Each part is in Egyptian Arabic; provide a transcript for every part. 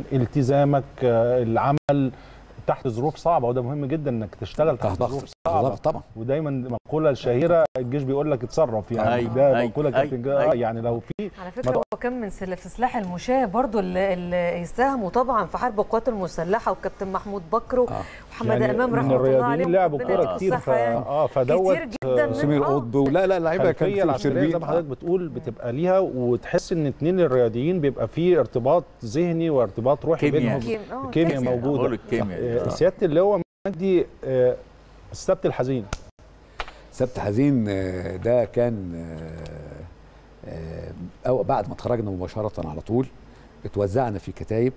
التزامك آه، العمل تحت ظروف صعبه وده مهم جدا انك تشتغل تحت ضغط ظروف صعبه ضغط طبعا ودايما المقوله الشهيره الجيش بيقول لك اتصرف يعني أيوة، ده أيوة، مقوله أيوة، كابتن جا- أيوة. آه، يعني لو في على فكره هو كان من سل- في سلاح المشاة برضو اللي, اللي يساهموا طبعا في حرب القوات المسلحه وكابتن محمود بكر آه. ومحمد يعني امام من رحمه الله الرياضيين عليهم لعبوا ربنا كوره يديهم كتير ف... الصحة يعني. اه فدوت كتير جدا من سمير آه. قطب ولا لا لعيبه كان الخلفيه كتير العسكريه زي شربين ما حضرتك بتقول بتبقى ليها وتحس ان اتنين الرياضيين بيبقى فيه ارتباط ذهني وارتباط روحي كيمياء. بينهم كيم- آه، كيمياء كيمياء. موجودة. بقول الكيمياء آه، آه. سياده اللواء مجدي آه، السبت الحزين سبت حزين آه، ده كان آه، آه، أو بعد ما اتخرجنا مباشرة على طول اتوزعنا في كتايب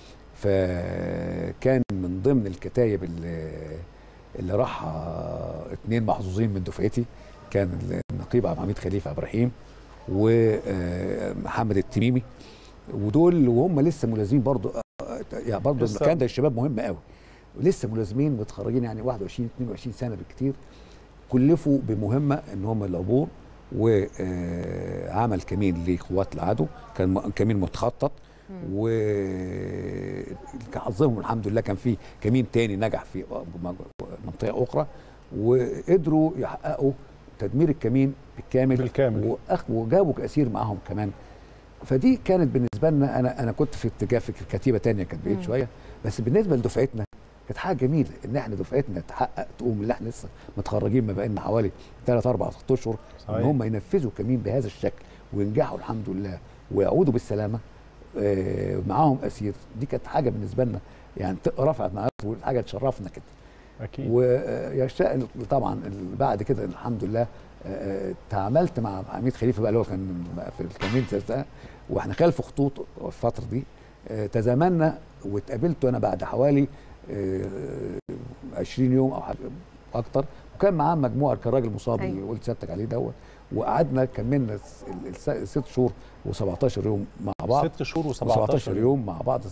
فكان من ضمن الكتايب اللي اللي راح آه، اتنين محظوظين من دفعتي كان النقيب عبد الحميد خليفه ابراهيم ومحمد التميمي ودول وهم لسه ملازمين برضو آه، يعني برضو لسه- المكان ده الشباب مهم قوي لسه ملازمين متخرجين يعني 21 22 سنه بالكتير كلفوا بمهمه ان هم العبور وعمل كمين لقوات العدو كان م- كمين متخطط وحظهم الحمد لله كان في كمين تاني نجح في منطقه اخرى وقدروا يحققوا تدمير الكمين بالكامل بالكامل. وأخ- وجابوا اسير معاهم كمان فدي كانت بالنسبه لنا انا انا كنت في اتجاه في كتيبه تانية كانت بعيد مم. شويه بس بالنسبه لدفعتنا كانت حاجه جميله ان احنا دفعتنا تحقق تقوم اللي احنا لسه متخرجين ما بقينا حوالي 3 4 6 اشهر ان صحيح. هم ينفذوا كمين بهذا الشكل وينجحوا الحمد لله ويعودوا بالسلامه آه، معاهم اسير دي كانت حاجه بالنسبه لنا يعني ت- رفعت معناته حاجه تشرفنا كده اكيد ويشاء طبعا ال- بعد كده الحمد لله آه، تعاملت مع عميد خليفه بقى اللي هو كان بقى في الكمين ده واحنا خلف خطوط الفتره دي آه، تزامنا واتقابلت انا بعد حوالي آه، 20 يوم او حاجة اكتر وكان معاه مجموعه كان راجل مصاب اللي أيوة. قلت سيادتك عليه دوت وقعدنا كملنا الس- الس- الست شهور و17 يوم مع بعض ست شهور و17 و17 يوم مع بعض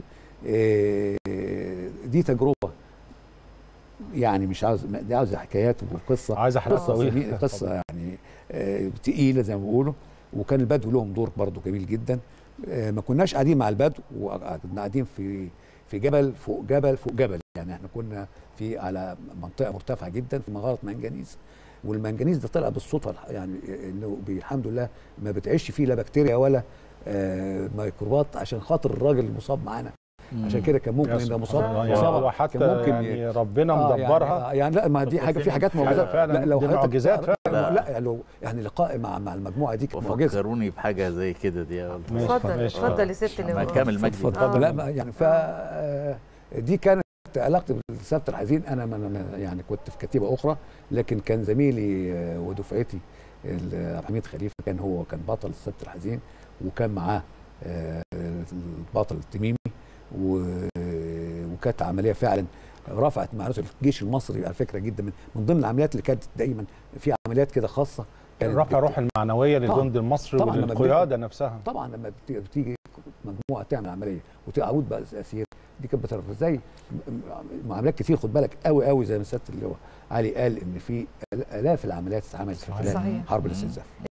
آه، دي تجربه يعني مش عاوز دي عاوزه حكايات وقصه عايزه حلقه قصه طويله سمي- قصه يعني آه، تقيله زي ما بيقولوا وكان البدو لهم دور برضو جميل جدا آه، ما كناش قاعدين مع البدو وكنا قاعدين في في جبل فوق جبل فوق جبل يعني احنا كنا في على منطقه مرتفعه جدا في مغاره منجنيز والمنجنيز ده طلع بالصدفه الح- يعني انه بي- الحمد لله ما بتعيش فيه لا بكتيريا ولا آه، ميكروبات عشان خاطر الراجل المصاب معانا عشان كده كان ممكن يا ان سبحان مصاب الله. يعني يعني مصاب هو حتى كان ممكن يعني ربنا آه، مدبرها يعني, يعني لا ما دي حاجه في حاجات فعلا- معجزات فعلا لا لو دي حضرتك- معجزات فعلا. لا, لا يعني لو يعني لقاء مع مع المجموعه دي كانت معجزه وفكروني بحاجه زي كده دي يا ولد. ماشي، اتفضل ماشي. اتفضل يا ست ما اللواء كامل مجدي اتفضل آه. لا ما- يعني ف آه، دي كانت علاقتي بالسبت الحزين انا ما أنا يعني كنت في كتيبه اخرى لكن كان زميلي آه، ودفعتي ال- عبد الحميد خليفه كان هو كان بطل السبت الحزين وكان معاه آه، البطل التميمي و- وكانت عمليه فعلا رفعت معنويات الجيش المصري على فكره جدا من, من ضمن العمليات اللي كانت دايما في عمليات كده خاصه كانت رفع بت- روح المعنويه طبعا. للجند المصري طبعا لما وللقياده نفسها طبعا لما بت- بتيجي مجموعه تعمل عمليه وتعود بقى اسير دي كانت بتعرف ازاي م- م- معاملات كتير خد بالك قوي قوي زي ما سياده اللي هو علي قال ان في الاف العمليات اتعملت في خلال صحيح. حرب الاستنزاف